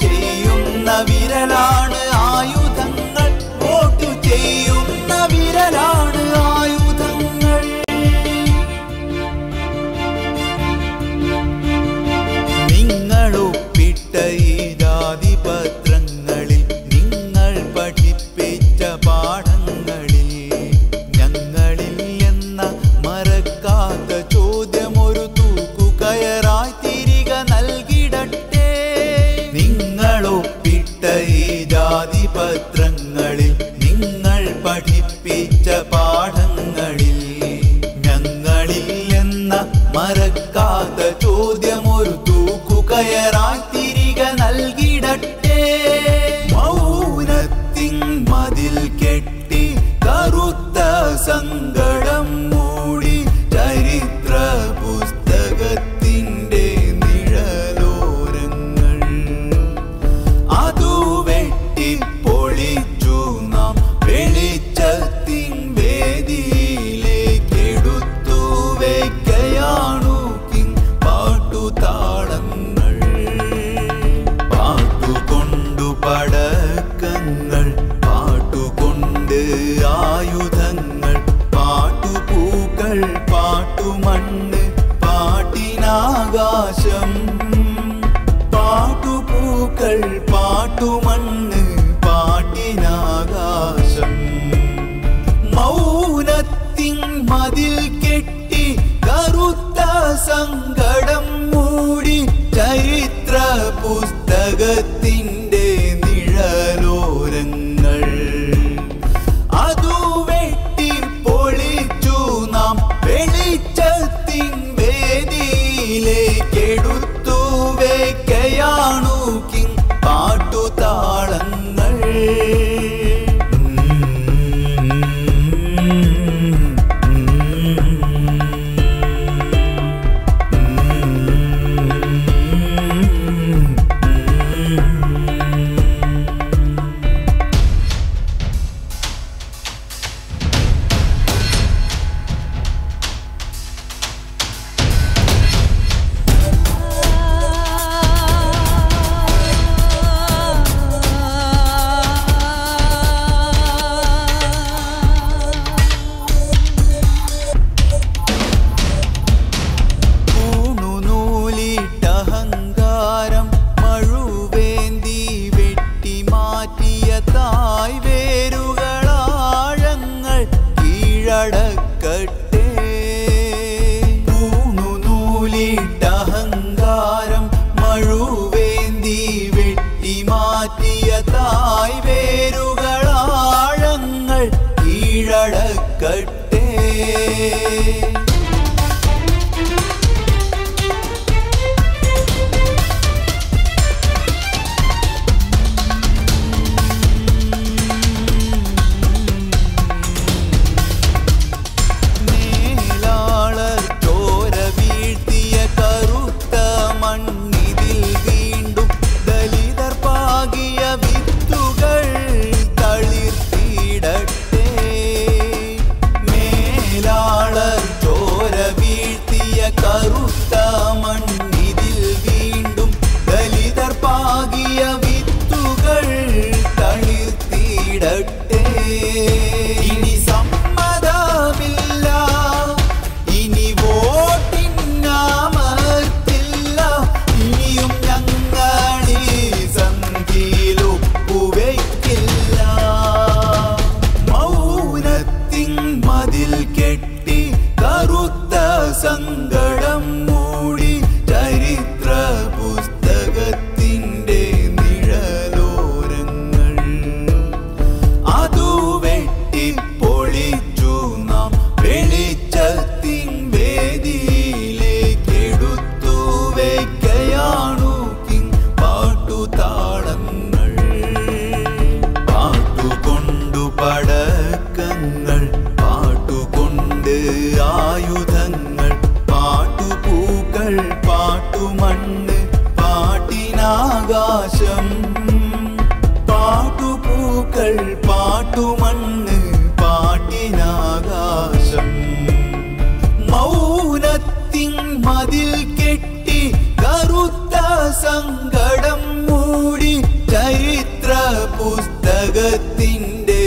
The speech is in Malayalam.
ചെയ്യുന്ന വിരലാണ് ആയുധങ്ങൾ വോട്ടു ചെയ്യുന്ന വിരലാണ് ആയുധങ്ങൾ നിങ്ങളൊപ്പിട്ട ഈ ജാതിപത്രങ്ങളിൽ നിങ്ങൾ പഠിപ്പിച്ച പാഠങ്ങളിൽ ഞങ്ങളിൽ എന്ന മറക്കാത്ത ചോദ്യമൊരു തൂക്കുകയറായി തിരികെ നൽകിടട്ടെ നിങ്ങളൊപ്പിട്ട ഈ ജാതിപത്രങ്ങളിൽ നിങ്ങൾ പഠിപ്പിച്ച പാഠങ്ങളിൽ ഞങ്ങളിൽ എന്ന മറക്കാത്ത ചോദ്യമൊരു തൂക്കുകയറായി തിരികെ നൽകിടട്ടെ മൗനത്തിൻ മതിൽ കെട്ടി കറുത്ത സങ്കടം മൂടി ചരിത്ര പുസ്തകത്തിൻ്റെ നിഴലോരങ്ങൾ അതു വെട്ടി പൊളിച്ചു നാം വെളിച്ചത്തിൻ വേദിയിലേക്കെടുത്തു വെക്കയാണു കിങ് പാട്ടുതാളങ്ങൾ പാട്ടുകൊണ്ടു പടക്കങ്ങൾ പാട്ടുകൊണ്ട് ആയുധങ്ങൾ പാട്ടുപൂക്കൾ പാട്ടുമണ്ണ് പാട്ടിനാകാശം പാട്ടുപൂക്കൾ പാട്ടുമണ്ണ് പാട്ടിനാകാശം മൗനത്തിൻ മതിൽ കെട്ടി കറുത്ത സങ്കടം മൂടി ചരിത്ര പുസ്തകത്തിൻ്റെ നിഴലോരങ്ങൾ അതു വെട്ടി പൊളിച്ചു നാം വെളിച്ചത്തിൻ വേദിയിലേക്കെടുത്തു വെക്കയാണു കിങ് പാട്ടുതാളങ്ങൾ പൂണുനൂലിട്ടഹങ്കാരം മഴുവേന്തി വെട്ടി മാറ്റിയ തായ് വേരുകളാഴങ്ങൾ കീഴടക്കട്ടെ പൂണുനൂലിട്ടഹങ്കാരം മഴുവേന്തി വെട്ടി മാറ്റിയ തായ് വേരുകളാഴങ്ങൾ കീഴടക്കട്ടെ മേലാളർ ചോര വീഴ്ത്തിയ കറുത്ത മണ്ണിതിൽ വീണ്ടും ദലിതർ പാകിയ വിത്തുകൾ തളിർത്തിടട്ടെ മേലാളർ ചോര വീഴ്ത്തിയ കറുത്ത മണ്ണിതിൽ വീണ്ടും ദലിതർ പാകിയ വിത്തുകൾ തളിർത്തിടട്ടെ ഇനി സമ്മതമില്ല ഇനി വോട്ടിനാമർത്തില്ല ഇനിയും ഞങ്ങളീ സന്ധിയിലൊപ്പുവയ്ക്കില്ല മൗനത്തിൻ മതിൽ കെട്ടി കറുത്ത സങ്കടം മൂടി ചരിത്ര പുസ്തകത്തിൻ്റെ നിഴലോരങ്ങൾ അതു വെട്ടി പൊളിച്ചു നാം വെളിച്ചത്തിൻ വേദിയിലേക്കെടുത്തു വെക്കയാണു കിങ് പാട്ടുതാളങ്ങൾ പാട്ടുകൊണ്ടു പടക്കങ്ങൾ പാട്ടുകൊണ്ട് ആയുധങ്ങൾ പാട്ടുപൂക്കൾ പാട്ടുമണ്ണ് പാട്ടിനാകാശം പാട്ടുപൂക്കൾ പാട്ടുമണ്ണ് പാട്ടിനാകാശം മൗനത്തിൻ മതിൽ കെട്ടി കറുത്ത സങ്കടം മൂടി ചരിത്ര പുസ്തകത്തിൻ്റെ